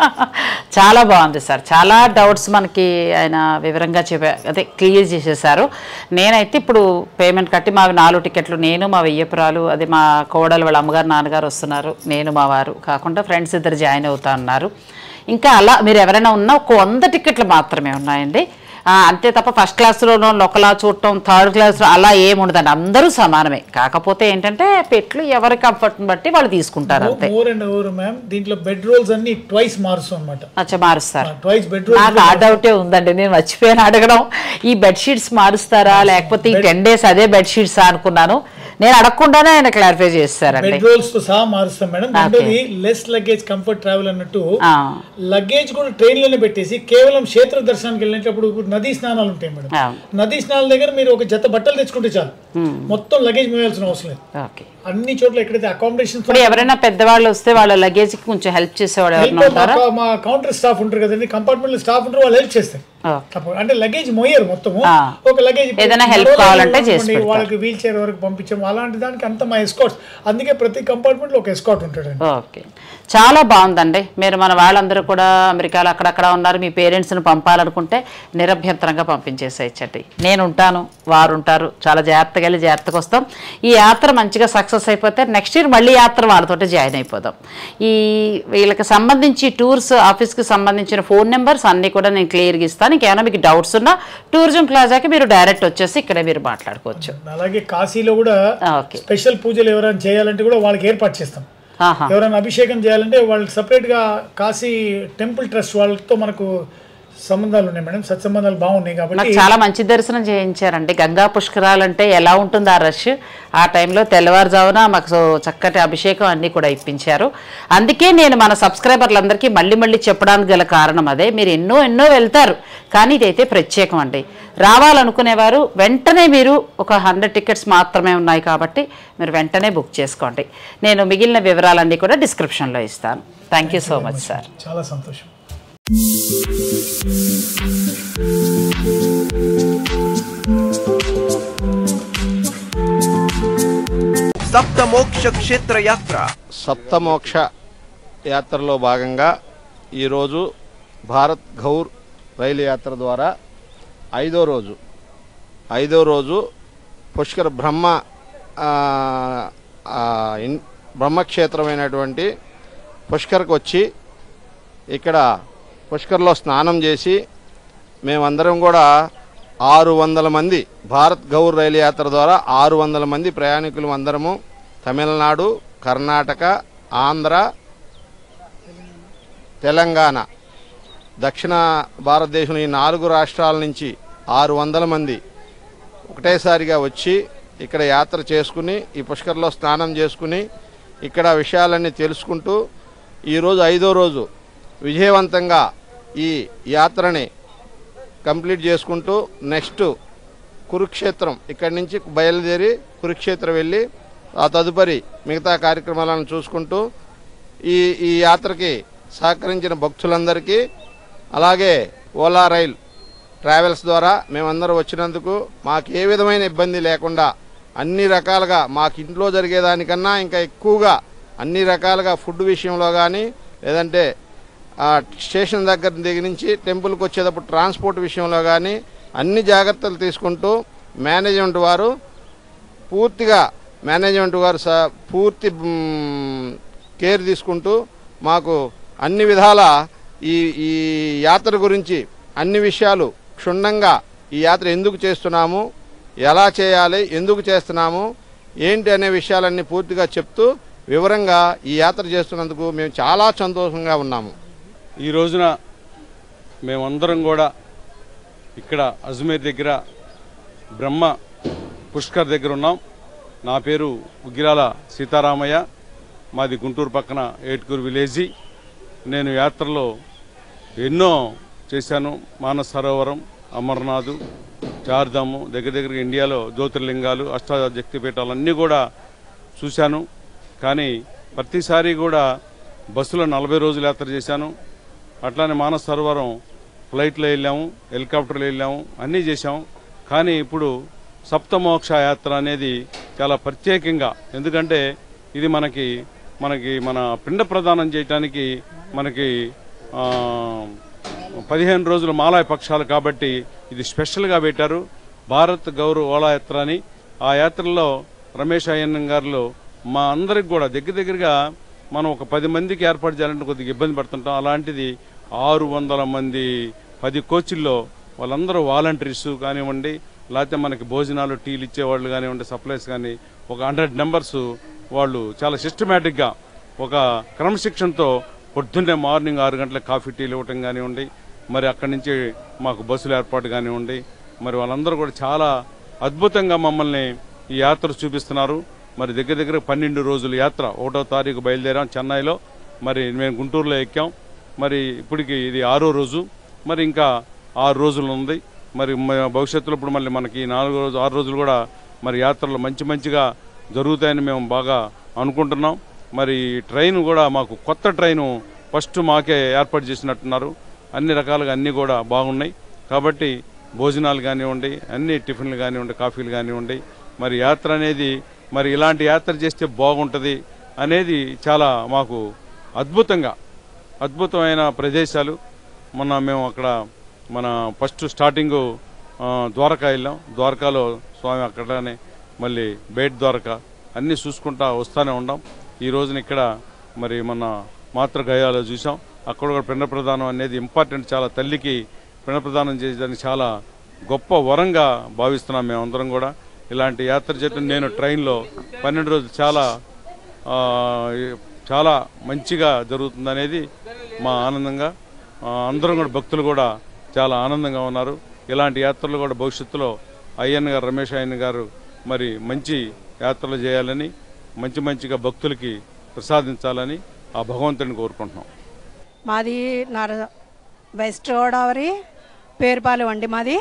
చాలా బాగుంది సార్ చాలా డౌట్స్ మనకి ఆయన వివరంగా చెప్పా అదే క్లియర్ చేసేసారు నేనైతే ఇప్పుడు పేమెంట్ కట్టి మావి నాలుగు టికెట్లు నేను మా వెయ్యపురాలు అదే మా కోడలు వాళ్ళ అమ్మగారు నాన్నగారు వస్తున్నారు నేను మా వారు కాకుండా ఫ్రెండ్స్ ఇద్దరు జాయిన్ అవుతా ఉన్నారు ఇంకా అలా మీరు ఎవరైనా ఉన్నా ఒక వంద టికెట్లు మాత్రమే ఉన్నాయండి ఆ, అంతే తప్ప ఫస్ట్ క్లాస్లోనో ఒకలా చూడటం థర్డ్ క్లాస్లో అలా ఏముండదండి అందరూ సమానమే కాకపోతే ఏంటంటే పెట్లు ఎవరి కంఫర్ట్ని బట్టి వాళ్ళు తీసుకుంటారు అంతే మోర్ అండ్ ఓవర్ మ్యామ్ దీంట్లో బెడ్ రోల్స్ అన్ని ట్వైస్ మారుస్తాం అనమాట అచ్చా మారుస్తారు ట్వైస్ బెడ్ రోల్స్ నాకు ఆ డౌటే ఉందండి నేను మర్చిపోయాను అడగడం ఈ బెడ్షీట్స్ మారుస్తారా లేకపోతే ఈ టెన్ డేస్ అదే బెడ్షీట్స్ అనుకున్నాను నేను అడగకుండానే ఆయన క్లారిఫై చేస్తారండి బెడ్ రోల్స్ తో సహా మారుస్తాం మేడం రెండోది లెస్ లగేజ్ కంఫర్ట్ ట్రావెల్ అన్నట్టు ఆ, లగేజ్ కూడా ట్రైన్ లోనే పెట్టేసి కేవలం క్షేత్ర దర్శనానికి వెళ్ళినప్పుడు ఇప్పుడు నదీ స్నానాలు ఉంటాయి మేడం ఆ, నదీ స్నానాల దగ్గర మీరు ఒక జత బట్టలు తెచ్చుకుంటే చాలు మొత్తం లగేజ్ మోయాల్సిన అవసరం లేదు ఓకే అన్ని చోట్ల ఎక్కడైతే అకామిడేషన్ ఇప్పుడు ఎవరైనా పెద్దవాళ్ళు వస్తే వాళ్ళ లగేజ్ కి కొంచెం హెల్ప్ చేసేవాడు ఎవరైనా ఉంటారా మా కౌంటర్ స్టాఫ్ ఉంటారు కదండి కంపార్ట్మెంట్ లో స్టాఫ్ ఉంటారు వాళ్ళు హెల్ప్ చేస్తారు ఓకే. తప్ప- అంటే లగేజ్ మోయరు మొత్తము ఆ. ఒక లగేజ్ ఇప్పుడు ఏదైనా help నడవలేని కావాలంటే వాళ్ళు చేసి అనుకోండి, పెడతారు. వాళ్ళకి వీల్ చైర్ వరకు పంపించాము అలాంటి దానికి అంత మా ఎస్కాట్స్ అందుకే ప్రతి కంపార్ట్మెంట్ లో ఒక ఎస్కాట్ ఉంటాడండి ఓకే చాలా బాగుందండి మీరు మన వాళ్ళందరూ కూడా అమెరికాలో అక్కడక్కడ ఉన్నారు మీ పేరెంట్స్ని పంపాలనుకుంటే నిరభ్యంతరంగా పంపించేసేయచ్చండి నేను ఉంటాను వారు ఉంటారు చాలా జాగ్రత్తగా వెళ్ళి జాగ్రత్తగా వస్తాం ఈ యాత్ర మంచిగా సక్సెస్ అయిపోతే నెక్స్ట్ ఇయర్ మళ్ళీ యాత్ర వాళ్ళతోటి జాయిన్ అయిపోదాం ఈ వీళ్ళకి సంబంధించి టూర్స్ ఆఫీస్కి సంబంధించిన ఫోన్ నెంబర్స్ అన్నీ కూడా నేను క్లియర్గా ఇస్తాను ఇంకేమైనా మీకు డౌట్స్ ఉన్నా టూరిజం ప్లాజాకి మీరు డైరెక్ట్ వచ్చేసి ఇక్కడే మీరు మాట్లాడుకోవచ్చు అలాగే కాశీలో కూడా ఓకే స్పెషల్ పూజలు ఎవరైనా చేయాలంటే కూడా వాళ్ళకి ఏర్పాటు చేస్తాం ఆహా ఎవరైనా అభిషేకం చేయాలంటే వాళ్ళకి separate గా కాశీ టెంపుల్ ట్రస్ట్ వాళ్ళతో మనకు సంబంధాలు ఉన్నాయి మేడం సత్సంబంధాలు బాగున్నాయి నాకు కాబట్టి చాలా మంచి దర్శనం చేయించారండి గంగా పుష్కరాలు అంటే ఎలా ఉంటుంది ఆ రష్ ఆ టైంలో తెల్లవారుజామున మాకు చక్కటి అభిషేకం అన్నీ కూడా ఇప్పించారు అందుకే నేను మన సబ్స్క్రైబర్లందరికీ మళ్ళీ మళ్ళీ చెప్పడానికి గల కారణం అదే మీరు ఎన్నో ఎన్నో వెళ్తారు కానీ ఇదైతే ప్రత్యేకం అండి రావాలనుకునేవారు వెంటనే మీరు ఒక హండ్రెడ్ టికెట్స్ మాత్రమే ఉన్నాయి కాబట్టి మీరు వెంటనే బుక్ చేసుకోండి నేను మిగిలిన వివరాలన్నీ కూడా డిస్క్రిప్షన్లో ఇస్తాను thank you so much sir చాలా సంతోషం సప్తమోక్ష క్షేత్ర యాత్ర సప్తమోక్ష యాత్రలో భాగంగా ఈరోజు భారత్ గౌర్ రైలు యాత్ర ద్వారా ఐదో రోజు ఐదో రోజు పుష్కర బ్రహ్మ ఆ, ఆ, ఇన్- బ్రహ్మక్షేత్రమైనటువంటి పుష్కర్కి వచ్చి ఇక్కడ పుష్కర్లో స్నానం చేసి మేమందరం కూడా ఆరు వందల మంది భారత్ గౌర్ రైలు యాత్ర ద్వారా ఆరు వందల మంది ప్రయాణికులు అందరము తమిళనాడు కర్ణాటక ఆంధ్ర తెలంగాణ దక్షిణ భారతదేశంలో ఈ నాలుగు రాష్ట్రాల నుంచి ఆరు వందల మంది ఒకటేసారిగా వచ్చి ఇక్కడ యాత్ర చేసుకుని ఈ పుష్కర్లో స్నానం చేసుకుని ఇక్కడ విషయాలన్నీ తెలుసుకుంటూ ఈరోజు ఐదో రోజు విజయవంతంగా ఈ యాత్రని కంప్లీట్ చేసుకుంటూ నెక్స్ట్ కురుక్షేత్రం ఇక్కడి నుంచి బయలుదేరి కురుక్షేత్రం వెళ్ళి ఆ తదుపరి మిగతా కార్యక్రమాలను చూసుకుంటూ ఈ ఈ యాత్రకి సహకరించిన భక్తులందరికీ అలాగే ఓలా రైల్ ట్రావెల్స్ ద్వారా మేమందరం వచ్చినందుకు మాకు ఏ విధమైన ఇబ్బంది లేకుండా అన్ని రకాలుగా మాకు ఇంట్లో జరిగేదానికన్నా ఇంకా ఎక్కువగా అన్ని రకాలుగా ఫుడ్ విషయంలో కానీ లేదంటే ఆ స్టేషన్ దగ్గర దగ్గర నుంచి టెంపుల్కి వచ్చేటప్పుడు ట్రాన్స్పోర్ట్ విషయంలో కానీ అన్ని జాగ్రత్తలు తీసుకుంటూ మేనేజ్మెంట్ వారు పూర్తిగా మేనేజ్మెంట్ వారు స పూర్తి మ్, కేర్ తీసుకుంటూ మాకు అన్ని విధాల ఈ ఈ యాత్ర గురించి అన్ని విషయాలు క్షుణ్ణంగా ఈ యాత్ర ఎందుకు చేస్తున్నాము ఎలా చేయాలి ఎందుకు చేస్తున్నాము ఏంటి అనే విషయాలన్నీ పూర్తిగా చెప్తూ వివరంగా ఈ యాత్ర చేస్తున్నందుకు మేము చాలా సంతోషంగా ఉన్నాము ఈ రోజున మేమందరం కూడా ఇక్కడ అజ్మీర్ దగ్గర బ్రహ్మ పుష్కర్ దగ్గర ఉన్నాం నా పేరు ఉగ్గిరాల సీతారామయ్య మాది గుంటూరు పక్కన ఏట్కూరు విలేజీ నేను యాత్రలో ఎన్నో చేశాను మానస సరోవరం అమర్నాథ్ చార్ధాము దగ్గర దగ్గర ఇండియాలో జ్యోతిర్లింగాలు అష్టాశక్తి పీఠాలు అన్నీ కూడా చూశాను కానీ ప్రతిసారి కూడా బస్సులో నలభై రోజులు యాత్ర చేశాను అట్లానే మానస సరోవరం ఫ్లైట్లో వెళ్ళాము హెలికాప్టర్లో వెళ్ళాము అన్నీ చేశాము కానీ ఇప్పుడు సప్తమోక్ష యాత్ర అనేది చాలా ప్రత్యేకంగా ఎందుకంటే ఇది మనకి మనకి మన పిండ ప్రదానం చేయటానికి మనకి ఆ, పదిహేను రోజుల మాలాయ పక్షాలు కాబట్టి ఇది స్పెషల్గా పెట్టారు భారత్ గౌరవ ఓలా యాత్ర అని ఆ యాత్రలో రమేష్ అయ్యన్న గారిలో మా అందరికి కూడా దగ్గర దగ్గరగా మనం ఒక పది మందికి ఏర్పాటు చేయాలంటే కొద్దిగా ఇబ్బంది పడుతుంటాం అలాంటిది ఆరు వందల మంది పది కోచ్ల్లో వాళ్ళందరూ వాలంటీర్స్ కానివ్వండి లేకపోతే మనకి భోజనాలు టీలు ఇచ్చేవాళ్ళు కానివ్వండి సప్లైస్ కానీ ఒక హండ్రెడ్ నెంబర్స్ వాళ్ళు చాలా సిస్టమేటిక్గా ఒక క్రమశిక్షణతో పొద్దున్నే మార్నింగ్ ఆరు గంటలకు కాఫీ టీలు ఇవ్వటం కానివ్వండి మరి అక్కడి నుంచి మాకు బస్సులు ఏర్పాటు కానివ్వండి మరి వాళ్ళందరూ కూడా చాలా అద్భుతంగా మమ్మల్ని ఈ యాత్ర చూపిస్తున్నారు మరి దగ్గర దగ్గర పన్నెండు రోజుల యాత్ర ఒకటో తారీఖు బయలుదేరాం చెన్నైలో మరి మేము గుంటూరులో ఎక్కాం మరి ఇప్పటికి ఇది ఆరో రోజు మరి ఇంకా ఆరు రోజులు ఉంది మరి మ- భవిష్యత్తులో ఇప్పుడు మళ్ళీ మనకి నాలుగో రోజు ఆరు రోజులు కూడా మరి యాత్రలు మంచి మంచిగా జరుగుతాయని మేము బాగా అనుకుంటున్నాం మరి ఈ ట్రైన్ కూడా మాకు కొత్త ట్రైను ఫస్ట్ మాకే ఏర్పాటు చేసినట్టున్నారు అన్ని రకాలుగా అన్నీ కూడా బాగున్నాయి కాబట్టి భోజనాలు కానివ్వండి అన్ని టిఫిన్లు కానివ్వండి కాఫీలు కానివ్వండి మరి యాత్ర అనేది మరి ఇలాంటి యాత్ర చేస్తే బాగుంటుంది అనేది చాలా మాకు అద్భుతంగా అద్భుతమైన ప్రదేశాలు మొన్న మేము అక్కడ మన ఫస్ట్ స్టార్టింగ్ ద్వారకా వెళ్ళాం ద్వారకాలో స్వామి అక్కడనే మళ్ళీ బేట్ ద్వారకా అన్నీ చూసుకుంటా వస్తూనే ఉన్నాం ఈ రోజున ఇక్కడ మరి మన మాతృగయాలో చూసాం అక్కడ కూడా పిండ ప్రదానం అనేది ఇంపార్టెంట్ చాలా తల్లికి పిండ ప్రదానం చేయడానికి చాలా గొప్ప వరంగా భావిస్తున్నాం మేమందరం కూడా ఇలాంటి యాత్ర చేయడం నేను ట్రైన్లో పన్నెండు రోజులు చాలా ఆ, చాలా మంచిగా జరుగుతుంది అనేది మా ఆనందంగా ఆ, అందరం కూడా భక్తులు కూడా చాలా ఆనందంగా ఉన్నారు ఇలాంటి యాత్రలు కూడా భవిష్యత్తులో అయ్యన్న గారు రమేష్ అయ్యన్న గారు మరి మంచి యాత్రలు చేయాలని మంచి మంచిగా భక్తులకి ప్రసాదించాలని ఆ భగవంతుని కోరుకుంటున్నాం మాది నర వెస్ట్ గోదావరి పేరుపాలెం అండి మాది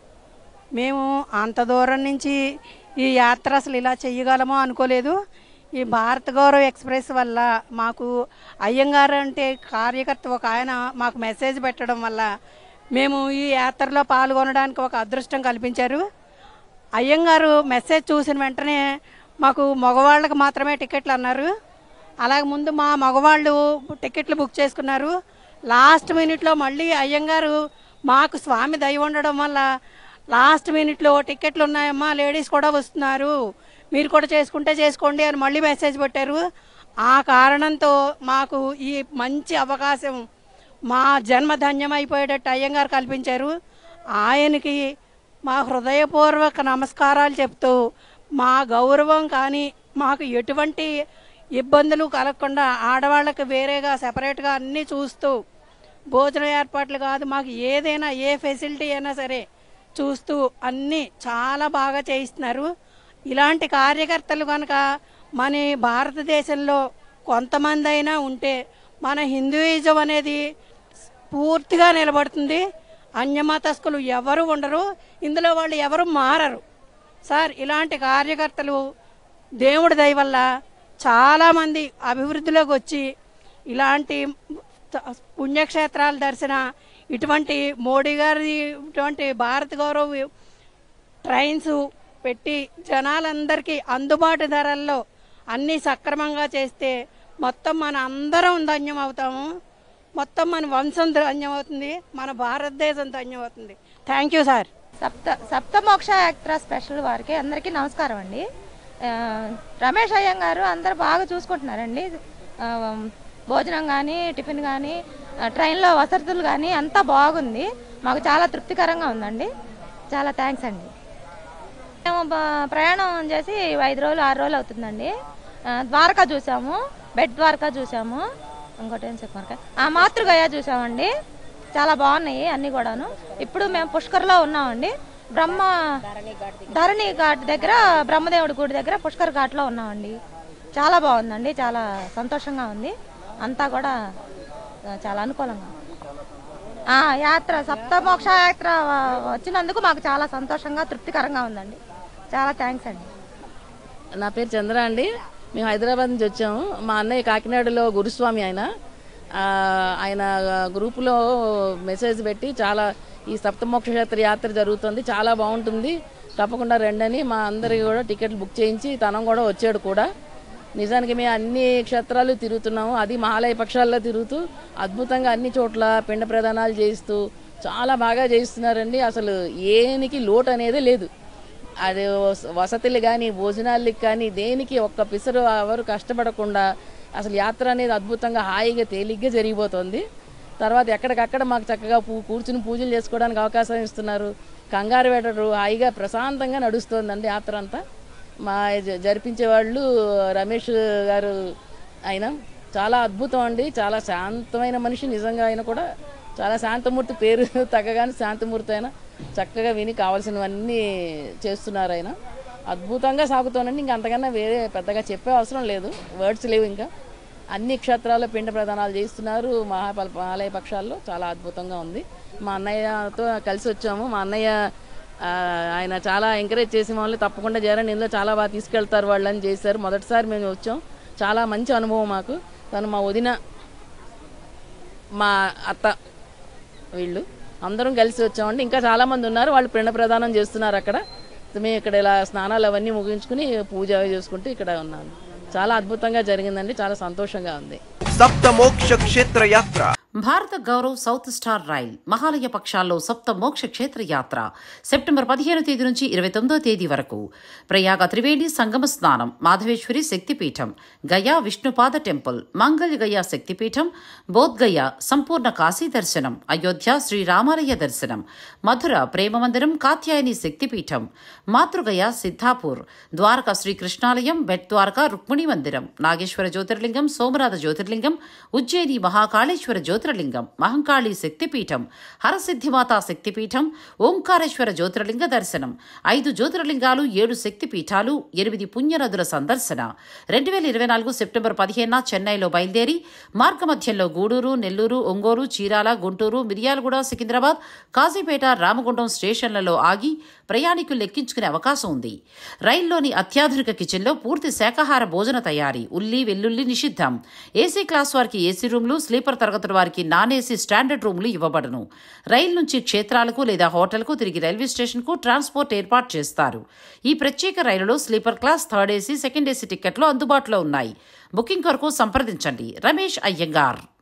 మేము అంత దూరం నుంచి ఈ యాత్ర అసలు ఇలా చెయ్యగలమో అనుకోలేదు ఈ భారత గౌరవ్ ఎక్స్ప్రెస్ వల్ల మాకు అయ్యంగారు అంటే కార్యకర్త ఒక ఆయన మాకు మెసేజ్ పెట్టడం వల్ల మేము ఈ యాత్రలో పాల్గొనడానికి ఒక అదృష్టం కల్పించారు అయ్యంగారు మెసేజ్ చూసిన వెంటనే మాకు మగవాళ్ళకి మాత్రమే టికెట్లు అన్నారు అలాగే ముందు మా మగవాళ్ళు టికెట్లు బుక్ చేసుకున్నారు లాస్ట్ మినిట్లో మళ్ళీ అయ్యంగారు మాకు స్వామి దయ ఉండడం వల్ల లాస్ట్ మినిట్లో టికెట్లు ఉన్నాయమ్మా లేడీస్ కూడా వస్తున్నారు మీరు కూడా చేసుకుంటే చేసుకోండి అని మళ్ళీ మెసేజ్ పెట్టారు ఆ కారణంతో మాకు ఈ మంచి అవకాశం మా జన్మ ధన్యమైపోయేటట్టు అయ్యంగారు కల్పించారు ఆయనకి మా హృదయపూర్వక నమస్కారాలు చెప్తూ మా గౌరవం కానీ మాకు ఎటువంటి ఇబ్బందులు కలగకుండా ఆడవాళ్ళకి వేరేగా సెపరేట్గా అన్నీ చూస్తూ భోజన ఏర్పాట్లు కాదు మాకు ఏదైనా ఏ ఫెసిలిటీ అయినా సరే చూస్తూ అన్నీ చాలా బాగా చేయిస్తున్నారు ఇలాంటి కార్యకర్తలు కనుక మన భారతదేశంలో కొంతమంది అయినా ఉంటే మన హిందూయిజం అనేది పూర్తిగా నిలబడుతుంది అన్యమతస్కులు ఎవరు ఉండరు ఇందులో వాళ్ళు ఎవరు మారరు సార్ ఇలాంటి కార్యకర్తలు దేవుడి దయ వల్ల చాలామంది అభివృద్ధిలోకి వచ్చి ఇలాంటి త- పుణ్యక్షేత్రాల దర్శన ఇటువంటి మోడీ గారి ఇటువంటి భారత గౌరవ్ ట్రైన్స్ పెట్టి జనాలందరికీ అందుబాటు ధరల్లో అన్నీ సక్రమంగా చేస్తే మొత్తం మన అందరం ధన్యం అవుతాము మొత్తం మన వంశం ధన్యం అవుతుంది మన భారతదేశం ధన్యం అవుతుంది థ్యాంక్ యూ సార్ సప్త సప్తమోక్ష యాత్ర స్పెషల్ వారికి అందరికీ నమస్కారం అండి ఆ, రమేష్ అయ్యం గారు అందరు బాగా చూసుకుంటున్నారండి ఆ, భోజనం కానీ టిఫిన్ కానీ ఆ, ట్రైన్లో వసతులు కానీ అంతా బాగుంది మాకు చాలా తృప్తికరంగా ఉందండి చాలా థ్యాంక్స్ అండి మేము బ- ప్రయాణం చేసి ఐదు రోజులు ఆరు రోజులు అవుతుందండి ఆ, ద్వారకా చూసాము బెడ్ ద్వారకా చూసాము ఇంకోటి ఏం చెప్పారు ఆ మాతృగయ చూసామండి చాలా బాగున్నాయి అన్నీ కూడాను ఇప్పుడు మేము పుష్కర్లో ఉన్నామండి బ్రహ్మ ధరణి ఘాట్ దగ్గర బ్రహ్మదేవుడి గుడి దగ్గర పుష్కర్ ఘాట్లో ఉన్నామండి చాలా బాగుందండి చాలా సంతోషంగా ఉంది అంతా కూడా ఆ, చాలా అనుకూలంగా ఉంది. ఆ, యాత్ర సప్తమోక్ష యాత్ర వ- వచ్చినందుకు మాకు చాలా సంతోషంగా తృప్తికరంగా ఉందండి చాలా థ్యాంక్స్ అండి నా పేరు చంద్ర అండి మేము హైదరాబాద్ నుంచి వచ్చాము మా అన్నయ్య కాకినాడలో గురుస్వామి ఆయన ఆ, ఆయన గ్రూపులో మెసేజ్ పెట్టి చాలా ఈ సప్తమోక్షేత్ర యాత్ర జరుగుతుంది చాలా బాగుంటుంది తప్పకుండా రండని మా అందరికి కూడా టికెట్లు బుక్ చేయించి తనం కూడా వచ్చాడు కూడా నిజానికి మేము అన్ని క్షేత్రాలు తిరుగుతున్నాము అది మహాలయ పక్షాల్లో తిరుగుతూ అద్భుతంగా అన్ని చోట్ల పిండ ప్రదానాలు చేయిస్తూ చాలా బాగా చేయిస్తున్నారండి అసలు ఏనికి లోటు అనేదే లేదు అది వస- వసతులు కానీ భోజనాలకి కానీ దేనికి ఒక్క పిసరు ఎవరు కష్టపడకుండా అసలు యాత్ర అనేది అద్భుతంగా హాయిగా తేలిగ్గా జరిగిపోతుంది తర్వాత ఎక్కడికక్కడ మాకు చక్కగా పూ కూర్చుని పూజలు చేసుకోవడానికి అవకాశం ఇస్తున్నారు కంగారు పెట్టరు హాయిగా ప్రశాంతంగా నడుస్తుందండి యాత్ర అంతా మా జ- జరిపించే వాళ్ళు రమేష్ గారు ఆయన చాలా అద్భుతం అండి చాలా శాంతమైన మనిషి నిజంగా ఆయన కూడా చాలా శాంతమూర్తి పేరు తగ్గగానే శాంతమూర్తి ఆయన చక్కగా విని కావాల్సినవన్నీ చేస్తున్నారు ఆయన అద్భుతంగా సాగుతోనండి ఇంకా అంతకన్నా వేరే పెద్దగా చెప్పే అవసరం లేదు వర్డ్స్ లేవు ఇంకా అన్ని క్షేత్రాల్లో పిండ ప్రదానాలు చేస్తున్నారు మహాపల ఆలయ పక్షాల్లో చాలా అద్భుతంగా ఉంది మా అన్నయ్యతో కలిసి వచ్చాము మా అన్నయ్య ఆ, ఆయన చాలా ఎంకరేజ్ చేసిన వాళ్ళు తప్పకుండా చేరండి ఇందులో చాలా బాగా తీసుకెళ్తారు వాళ్ళని చేశారు మొదటిసారి మేము వచ్చాం చాలా మంచి అనుభవం మాకు తను మా వదిన మా అత్త వీళ్ళు అందరం కలిసి వచ్చామండి ఇంకా చాలా మంది ఉన్నారు వాళ్ళు పిండ ప్రదానం చేస్తున్నారు అక్కడ మేము ఇక్కడ ఇలా స్నానాలు అవన్నీ ముగించుకుని పూజ అవి చేసుకుంటూ ఇక్కడ ఉన్నాను చాలా అద్భుతంగా జరిగిందండి చాలా సంతోషంగా ఉంది సప్తమోక్ష Kshetra Yatra Bharat Gaurav south star Rail మహాలయ పక్షాల్లో సప్త మోక్ష క్షేత్ర యాత్ర సెప్టెంబర్ పదిహేను తేదీ నుంచి ఇరవై తొమ్మిదో తేదీ వరకు ప్రయాగ త్రివేణి సంగమ స్నానం మాధవేశ్వరి శక్తిపీఠం గయా విష్ణుపాద టెంపుల్ మంగళ గయా శక్తిపీఠం బోధ్గయ సంపూర్ణ కాశీ దర్శనం అయోధ్య శ్రీరామాలయ దర్శనం మధుర ప్రేమ మందిరం కాత్యాయని శక్తిపీఠం మాతృగయ సిద్ధాపూర్ ద్వారకా శ్రీకృష్ణాలయం బెట్ ద్వారకా రుక్మిణి మందిరం నాగేశ్వర జ్యోతిర్లింగం సోమనాథ జ్యోతిర్లింగం ఉజ్జయిని మహాకాళేశ్వర జ్యోతిర్లింగం మహంకాళి శక్తిపీఠం హరసిద్ధిమాతా శక్తిపీఠం ఓంకారేశ్వర జ్యోతిర్లింగ దర్శనం ఐదు జ్యోతిర్లింగాలు ఏడు శక్తిపీఠాలు ఎనిమిది పుణ్యనదుల సందర్శన రెండు వేల ఇరవై నాలుగు సెప్టెంబర్ పదిహేనున చెన్నైలో బయలుదేరి మార్గమధ్యంలో గూడూరు నెల్లూరు ఒంగోలు చీరాల గుంటూరు మిర్యాలగూడ సికింద్రాబాద్ కాజీపేట రామగుండం స్టేషన్లలో ఆగి ప్రయాణికులు లెక్కించుకునే అవకాశం ఉంది రైల్లోని అత్యాధునిక కిచెన్లో పూర్తి శాకాహార భోజన తయారీ ఉల్లి వెల్లుల్లి నిషిద్ధం ఏసీ క్లాస్ వారికి ఏసీ రూమ్లు స్లీపర్ తరగతుల వారికి నాన్ ఏసీ స్టాండర్డ్ రూమ్లు ఇవ్వబడను రైలు నుంచి క్షేత్రాలకు లేదా హోటల్కు తిరిగి రైల్వే స్టేషన్కు ట్రాన్స్పోర్ట్ ఏర్పాటు చేస్తారు ఈ ప్రత్యేక రైలులో sleeper class third AC second AC టికెట్లు అందుబాటులో ఉన్నాయి బుకింగ్ కొరకు సంప్రదించండి రమేష్ అయ్యంగార్